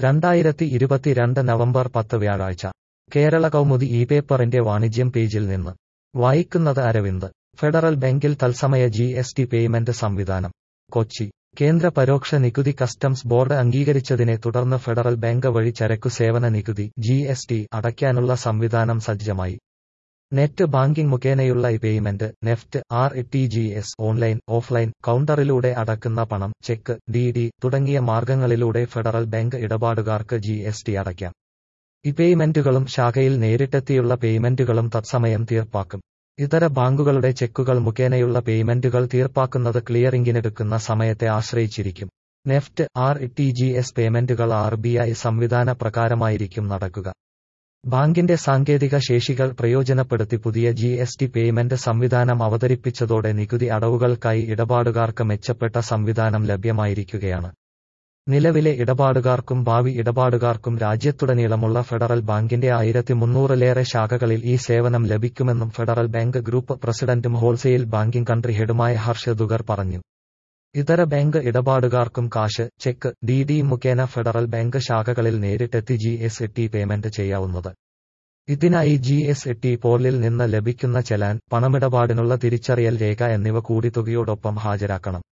രണ്ടായിരത്തി ഇരുപത്തിരണ്ട് നവംബർ പത്ത് വ്യാഴാഴ്ച കേരള കൗമുദി ഇ പേപ്പറിന്റെ വാണിജ്യം പേജിൽ നിന്ന് വായിക്കുന്നത് അരവിന്ദ് ഫെഡറൽ ബാങ്കിൽ തത്സമയ ജി എസ് ടി പേയ്മെന്റ് സംവിധാനം കൊച്ചി കേന്ദ്ര പരോക്ഷ നികുതി കസ്റ്റംസ് ബോർഡ് അംഗീകരിച്ചതിനെ തുടർന്ന് ഫെഡറൽ ബാങ്ക് വഴി ചരക്കു സേവന നികുതി ജി എസ് ടി അടയ്ക്കാനുള്ള സംവിധാനം സജ്ജമായി നെറ്റ് ബാങ്കിംഗ് മുഖേനയുള്ള ഈ payment NEFT R T G S online offline കൗണ്ടറിലൂടെ അടക്കുന്ന പണം ചെക്ക് ഡി ഡി തുടങ്ങിയ മാർഗങ്ങളിലൂടെ ഫെഡറൽ ബാങ്ക് ഇടപാടുകാർക്ക് ജി എസ് ടി അടയ്ക്കാം ഈ പേയ്മെന്റുകളും ശാഖയിൽ നേരിട്ടെത്തിയുള്ള പേയ്മെന്റുകളും തത്സമയം തീർപ്പാക്കും ഇതര ബാങ്കുകളുടെ ചെക്കുകൾ മുഖേനയുള്ള പേയ്മെന്റുകൾ തീർപ്പാക്കുന്നത് ക്ലിയറിംഗിനെടുക്കുന്ന സമയത്തെ ആശ്രയിച്ചിരിക്കും NEFT R T G S പേയ്മെന്റുകൾ ആർ ബി ഐ സംവിധാന പ്രകാരമായിരിക്കും നടക്കുക ബാങ്കിന്റെ സാങ്കേതിക ശേഷികൾ പ്രയോജനപ്പെടുത്തി പുതിയ ജി എസ് ടി പേയ്മെന്റ് സംവിധാനം അവതരിപ്പിച്ചതോടെ നികുതി അടവുകൾക്കായി ഇടപാടുകാർക്ക് മെച്ചപ്പെട്ട സംവിധാനം ലഭ്യമായിരിക്കുകയാണ് നിലവിലെ ഇടപാടുകാർക്കും ഭാവി ഇടപാടുകാർക്കും രാജ്യത്തുടനീളമുള്ള ഫെഡറൽ ബാങ്കിന്റെ ആയിരത്തി മുന്നൂറിലേറെ ശാഖകളിൽ ഈ സേവനം ലഭിക്കുമെന്നും ഫെഡറൽ ബാങ്ക് ഗ്രൂപ്പ് പ്രസിഡന്റും ഹോൾസെയിൽ ബാങ്കിംഗ് കൺട്രി ഹെഡുമായ ഹർഷ ദുഗർ പറഞ്ഞു ഇതര ബാങ്ക് ഇടപാടുകാർക്കും കാശ് ചെക്ക് ഡി ഡി മുഖേന ഫെഡറൽ ബാങ്ക് ശാഖകളിൽ നേരിട്ടെത്തി ജി എസ് ടി പേയ്മെന്റ് ചെയ്യാവുന്നത് ഇതിനായി ജി എസ് ടി പോർട്ടലിൽ നിന്ന് ലഭിക്കുന്ന ചെലാൻ പണമിടപാടിനുള്ള തിരിച്ചറിയൽ രേഖ എന്നിവ കൂടി തുകയോടൊപ്പം ഹാജരാക്കണം